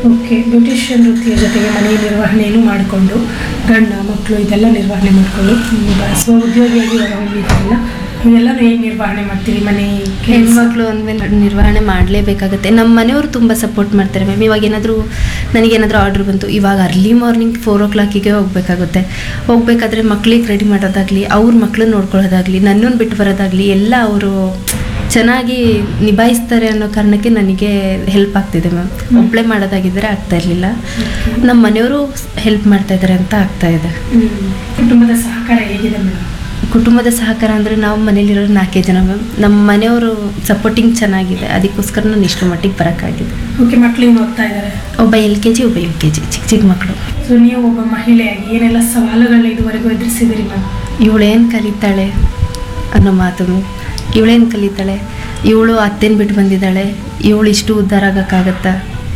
Okay beautician ವೃತ್ತಿಯ ಜೊತೆಗೆ ಮನೆ ನಿರ್ವಹಣೆಯನ್ನು ಮಾಡಿಕೊಂಡು ಗಂಡ ಮಕ್ಕಳು ಇದೆಲ್ಲ ನಿರ್ವಹಣೆ ಮಾಡಿಕೊಂಡು ಸ್ವ ಉದ್ಯೋಗಿಯಾಗಿ ಹೊರಹೋಗಿದ್ದಲ್ಲ ಇದೆಲ್ಲನೂ ಹೇಗೆ ನಿರ್ವಹಣೆ ಮಾಡ್ತೀರಿ ಮನೆ ಕೆಲ್ಸ? ಹೆಣ್ಮಕ್ಳು ಅಂದಮೇಲೆ ನಿರ್ವಹಣೆ ಮಾಡಲೇಬೇಕಾಗುತ್ತೆ ನಮ್ಮ ಮನೆಯವರು ತುಂಬ ಸಪೋರ್ಟ್ ಮಾಡ್ತಾರೆ ಮ್ಯಾಮ್ ಇವಾಗ ಏನಾದರೂ ನನಗೇನಾದರೂ ಆರ್ಡ್ರ್ ಬಂತು ಇವಾಗ ಅರ್ಲಿ ಮಾರ್ನಿಂಗ್ ಫೋರ್ ಓ ಕ್ಲಾಕಿಗೆ ಹೋಗಬೇಕಾಗುತ್ತೆ ಹೋಗಬೇಕಾದ್ರೆ ಮಕ್ಳಿಗೆ ರೆಡಿ ಮಾಡೋದಾಗಲಿ ಅವ್ರ ಮಕ್ಳನ್ನ ನೋಡ್ಕೊಳ್ಳೋದಾಗಲಿ ನನ್ನನ್ನು ಬಿಟ್ಟು ಬರೋದಾಗಲಿ ಎಲ್ಲ ಅವರು ಚೆನ್ನಾಗಿ ನಿಭಾಯಿಸ್ತಾರೆ ಅನ್ನೋ ಕಾರಣಕ್ಕೆ ನನಗೆ ಹೆಲ್ಪ್ ಆಗ್ತಿದೆ ಮ್ಯಾಮ್ ಒಬ್ಬಳೇ ಮಾಡೋದಾಗಿದ್ದರೆ ಆಗ್ತಾ ಇರಲಿಲ್ಲ ನಮ್ಮ ಮನೆಯವರು ಹೆಲ್ಪ್ ಮಾಡ್ತಾ ಇದ್ದಾರೆ ಅಂತ ಆಗ್ತಾ ಇದೆ ಹ್ಮ್. ಕುಟುಂಬದ ಸಹಕಾರ ಹೇಗಿದೆ ಮೇಡಮ್ ಕುಟುಂಬದ ಸಹಕಾರ ಅಂದರೆ ನಾವು ಮನೇಲಿರೋ ನಾಲ್ಕೇ ಜನ ಮ್ಯಾಮ್ ನಮ್ಮ ಮನೆಯವರು ಸಪೋರ್ಟಿಂಗ್ ಚೆನ್ನಾಗಿದೆ ಅದಕ್ಕೋಸ್ಕರ ನಾನು ಇಷ್ಟು ಮಟ್ಟಿಗೆ ಬರೋಕ್ಕಾಗಿದೆ ಓಕೆ ಮಕ್ಕಳಿಗೆ ಓದ್ತಾ ಇದ್ದಾರೆ ಒಬ್ಬ ಎಲ್ ಕೆ ಜಿ ಒಬ್ಬ ಯು ಕೆ ಜಿ ಚಿಕ್ಕ ಚಿಕ್ಕ ಮಕ್ಕಳು ಸೊ ನೀವು ಒಬ್ಬ ಮಹಿಳೆಯಾಗಿ ಏನೆಲ್ಲ ಸವಾಲುಗಳನ್ನ ಇದುವರೆಗೂ ಎದುರಿಸಿದಿರಿ ಮ್ಯಾಮ್ ಇವಳೇನು ಕಲಿತಾಳೆ ಅನ್ನೋ ಮಾತು ಇವಳೇನು ಕಲಿತಾಳೆ ಇವಳು ಅತ್ತೇನು ಬಿಟ್ಟು ಬಂದಿದ್ದಾಳೆ ಇವಳು ಇಷ್ಟು ಉದ್ಧಾರ ಆಗೋಕ್ಕಾಗತ್ತಾ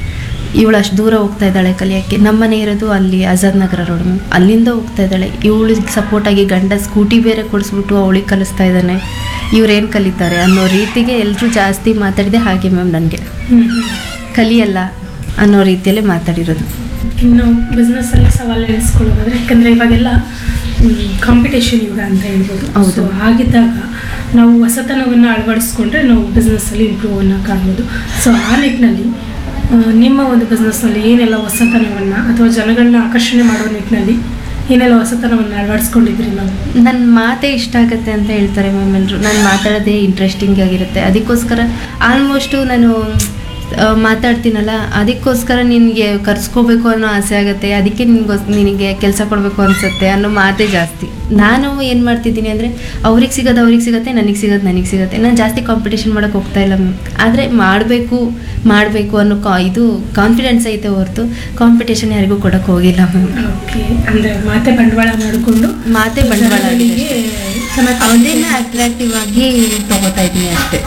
ಇವಳು ಅಷ್ಟು ದೂರ ಹೋಗ್ತಾ ಇದ್ದಾಳೆ ಕಲಿಯೋಕ್ಕೆ ನಮ್ಮನೆ ಇರೋದು ಅಲ್ಲಿ ಆಜಾದ್ ನಗರ ರೋಡ್ ಮ್ಯಾಮ್ ಅಲ್ಲಿಂದ ಹೋಗ್ತಾ ಇದ್ದಾಳೆ ಇವಳಿಗೆ ಸಪೋರ್ಟಾಗಿ ಗಂಡ ಸ್ಕೂಟಿ ಬೇರೆ ಕೊಡಿಸ್ಬಿಟ್ಟು ಅವಳಿಗೆ ಕಲಿಸ್ತಾ ಇದ್ದಾನೆ ಇವ್ರೇನು ಕಲಿತಾರೆ ಅನ್ನೋ ರೀತಿಗೆ ಎಲ್ಲರೂ ಜಾಸ್ತಿ ಮಾತಾಡಿದೆ ಹಾಗೆ ಮ್ಯಾಮ್ ನನಗೆ ಹ್ಮ್ ಹ್ಮ್. ಕಲಿಯಲ್ಲ ಅನ್ನೋ ರೀತಿಯಲ್ಲೇ ಮಾತಾಡಿರೋದು ಇನ್ನು ಬಿಸ್ನೆಸ್ ಅಲ್ಲಿ ಸವಾಲು ಎನಿಸ್ಕೊಳ್ಳೋದಾದ್ರೆ ಯಾಕಂದ್ರೆ ಇವಾಗೆಲ್ಲ ಕಾಂಪಿಟೇಷನ್ ಯುಗ ಅಂತ ಹೇಳ್ಬೋದು ಹೌದು. ಸೊ ಹಾಗಿದ್ದಾಗ ನಾವು ಹೊಸತನವನ್ನು ಅಳವಡಿಸ್ಕೊಂಡ್ರೆ ನಾವು business ಅಲ್ಲಿ ಇಂಪ್ರೂವ್ ಅನ್ನ ಕಾಣ್ಬೋದು ಸೊ ಆ ನಿಟ್ಟಿನಲ್ಲಿ ಆ, ನಿಮ್ಮ ಒಂದು ಬಿಸ್ನೆಸ್ನಲ್ಲಿ ಏನೆಲ್ಲ ಹೊಸತನವನ್ನು ಅಥವಾ ಜನಗಳನ್ನ ಆಕರ್ಷಣೆ ಮಾಡೋ ನಿಟ್ಟಿನಲ್ಲಿ ಏನೆಲ್ಲ ಹೊಸತನವನ್ನು ಅಳವಡಿಸ್ಕೊಂಡಿದ್ರಿ ನಾವು ನನ್ನ ಮಾತೇ ಇಷ್ಟ ಆಗುತ್ತೆ ಅಂತ ಹೇಳ್ತಾರೆ ಮ್ಯಾಮ್ ಎಲ್ಲರೂ ನಾನು ಮಾತಾಡೋದೇ ಇಂಟ್ರೆಸ್ಟಿಂಗ್ ಆಗಿರುತ್ತೆ ಅದಕ್ಕೋಸ್ಕರ ಆಲ್ಮೋಸ್ಟು ನಾನು ಆ, ಮಾತಾಡ್ತೀನಲ್ಲ ಅದಕ್ಕೋಸ್ಕರ ನಿನಗೆ ಕರ್ಸ್ಕೋಬೇಕು ಅನ್ನೋ ಆಸೆ ಆಗುತ್ತೆ ಅದಕ್ಕೆ ನಿನ್ಗೋಸ್ ನಿನಗೆ ಕೆಲಸ ಕೊಡಬೇಕು ಅನಿಸುತ್ತೆ ಅನ್ನೋ ಮಾತೇ ಜಾಸ್ತಿ ನಾನು ಏನು ಮಾಡ್ತಿದ್ದೀನಿ ಅಂದರೆ ಅವ್ರಿಗೆ ಸಿಗೋದು ಅವ್ರಿಗೆ ಸಿಗುತ್ತೆ ನನಗೆ ಸಿಗೋದು ನನಗೆ ಸಿಗುತ್ತೆ ನಾನು ಜಾಸ್ತಿ ಕಾಂಪಿಟೇಷನ್ ಮಾಡೋಕ್ಕೆ ಹೋಗ್ತಾ ಇಲ್ಲ ಮ್ಯಾಮ್ ಆದರೆ ಮಾಡಬೇಕು ಮಾಡಬೇಕು ಅನ್ನೋ ಕಾ ಇದು ಕಾನ್ಫಿಡೆನ್ಸ್ ಐತೆ ಹೊರತು ಕಾಂಪಿಟೇಷನ್ ಯಾರಿಗೂ ಕೊಡೋಕ್ಕೆ ಹೋಗಿಲ್ಲ ಮ್ಯಾಮ್ ಓಕೆ ಅಂದರೆ ಮಾತೆ ಬಂಡವಾಳ ಮಾಡಿಕೊಂಡು ಮಾತೆ ಬಂಡವಾಳ ಆಗಿದೆ ಅಷ್ಟೇ. ಚೆನ್ನಾಗಿ ಅವನ್ನೇನ ಅಟ್ರಾಕ್ಟಿವ್ ಆಗಿ ತಗೋತಾ ಇದ್ದೀನಿ ಅಷ್ಟೇ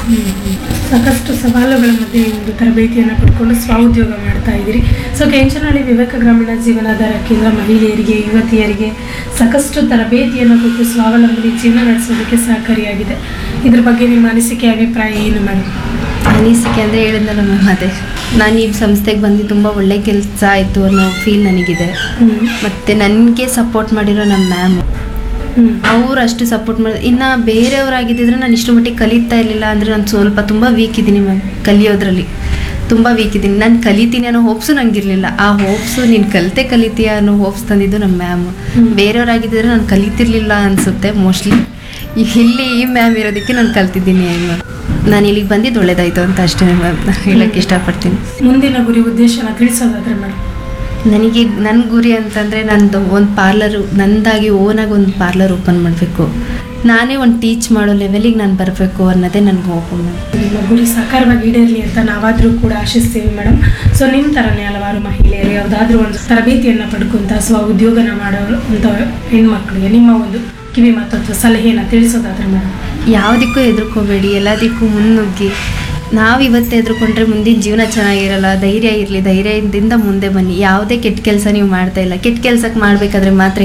ಸಾಕಷ್ಟು ಸವಾಲುಗಳ ಮಧ್ಯೆ ಈ ಒಂದು ತರಬೇತಿಯನ್ನು ಪಡ್ಕೊಂಡು ಸ್ವಉದ್ಯೋಗ ಮಾಡ್ತಾ ಇದ್ದೀರಿ ಸೊ ಕೆಂಚನಹಳ್ಳಿ ವಿವೇಕ ಗ್ರಾಮೀಣ ಜೀವನಾಧಾರ ಕೇಂದ್ರ ಮಹಿಳೆಯರಿಗೆ ಯುವತಿಯರಿಗೆ ಸಾಕಷ್ಟು ತರಬೇತಿಯನ್ನು ಕೊಟ್ಟು ಸ್ವಾವಲಂಬಿ ಜೀವನ ನಡೆಸೋದಕ್ಕೆ ಸಹಕಾರಿಯಾಗಿದೆ ಇದ್ರ ಬಗ್ಗೆ ನಿಮ್ಮ ಅನಿಸಿಕೆ ಅಭಿಪ್ರಾಯ ಏನು ಮೇಡಮ್ ಅನಿಸಿಕೆ ಅಂದರೆ ಹೇಳಿದ್ನಲ್ಲ ಮ್ಯಾಮ್ ಅದೇ ನಾನು ಈ ಸಂಸ್ಥೆಗೆ ಬಂದು ತುಂಬ ಒಳ್ಳೆ ಕೆಲಸ ಆಯಿತು ಅನ್ನೋ ಫೀಲ್ ನನಗಿದೆ ಹ್ಞೂ ಮತ್ತು ನನಗೆ ಸಪೋರ್ಟ್ ಮಾಡಿರೋ ನಮ್ಮ ಮ್ಯಾಮ್ ಹ್ಞೂ ಅವ್ರು ಅಷ್ಟು ಸಪೋರ್ಟ್ ಮಾಡಿ ಇನ್ನು ಬೇರೆಯವರಾಗಿದ್ದಿದ್ರೆ ನಾನು ಇಷ್ಟು ಮಟ್ಟಿಗೆ ಕಲಿತಾ ಇರಲಿಲ್ಲ ಅಂದರೆ ನಾನು ಸ್ವಲ್ಪ ತುಂಬ ವೀಕ್ ಇದ್ದೀನಿ ಮ್ಯಾಮ್ ಕಲಿಯೋದ್ರಲ್ಲಿ ತುಂಬ ವೀಕ್ ಇದ್ದೀನಿ ನಾನು ಕಲಿತೀನಿ ಅನ್ನೋ ಹೋಪ್ಸು ನಂಗಿರಲಿಲ್ಲ ಆ ಹೋಪ್ಸು ನೀನು ಕಲಿತೆ ಕಲಿತೀಯ ಅನ್ನೋ ಹೋಪ್ಸ್ ತಂದಿದ್ದು ನಮ್ಮ ಮ್ಯಾಮ್ ಹ್ಮ್. ಬೇರೆಯವರಾಗಿದ್ದರೆ ನಾನು ಕಲಿತಿರ್ಲಿಲ್ಲ ಅನಿಸುತ್ತೆ ಮೋಸ್ಟ್ಲಿ ಇಲ್ಲಿ ಈ ಮ್ಯಾಮ್ ಇರೋದಕ್ಕೆ ನಾನು ಕಲ್ತಿದ್ದೀನಿ ಮ್ಯಾಮ್ ನಾನು ಇಲ್ಲಿಗೆ ಬಂದಿದ್ದು ಒಳ್ಳೇದಾಯಿತು ಅಂತ ಅಷ್ಟೇ ಮ್ಯಾಮ್ ಹೇಳೋಕ್ಕೆ ಇಷ್ಟಪಡ್ತೀನಿ ಮುಂದಿನ ಗುರಿ ಉದ್ದೇಶನ ತಿಳಿಸೋದಾದ್ರೆ ಮೇಡಮ್ ನನಗೆ ನನ್ನ ಗುರಿ ಅಂತಂದರೆ ನಂದು ಒಂದು ಪಾರ್ಲರು ನಂದಾಗಿ ಓನಾಗಿ ಒಂದು ಪಾರ್ಲರ್ ಓಪನ್ ಮಾಡಬೇಕು ನಾನೇ ಒಂದು ಟೀಚ್ ಮಾಡೋ ಲೆವೆಲಿಗೆ ನಾನು ಬರಬೇಕು ಅನ್ನೋದೇ ನನಗೆ ಹೋಗು ಮ್ಯಾಮ್ ನಿಮ್ಮ ಗುರಿ ಸಾಕಾರವಾಗಿ ಈಡೇರಲಿ ಅಂತ ನಾವಾದರೂ ಕೂಡ ಆಶಿಸ್ತೀವಿ ಮೇಡಮ್ ಸೊ ನಿಮ್ಮ ಥರನೇ ಹಲವಾರು ಮಹಿಳೆಯರು ಯಾವುದಾದ್ರೂ ಒಂದು ತರಬೇತಿಯನ್ನು ಪಡ್ಕೊಂತ ಸ್ವ ಉದ್ಯೋಗನ ಮಾಡೋ ಅಂತ ಹೆಣ್ಮಕ್ಳಿಗೆ ನಿಮ್ಮ ಒಂದು ಕಿವಿ ಮಾತು ಅಥವಾ ಸಲಹೆಯನ್ನು ತಿಳಿಸೋದಾದ್ರೆ ಮೇಡಮ್ ಯಾವುದಕ್ಕೂ ಹೆದರ್ಕೋಬೇಡಿ ಎಲ್ಲದಕ್ಕೂ ಮುನ್ನುಗ್ಗಿ ನಾವು ಇವತ್ತು ಹೆದರ್ಕೊಂಡ್ರೆ ಮುಂದಿನ ಜೀವನ ಚೆನ್ನಾಗಿರಲ್ಲ ಧೈರ್ಯ ಇರಲಿ ಧೈರ್ಯದಿಂದ ಮುಂದೆ ಬನ್ನಿ ಯಾವುದೇ ಕೆಟ್ಟ ಕೆಲಸ ನೀವು ಮಾಡ್ತಾ ಇಲ್ಲ ಕೆಟ್ಟ ಕೆಲಸಕ್ಕೆ ಮಾಡಬೇಕಾದ್ರೆ ಮಾತ್ರ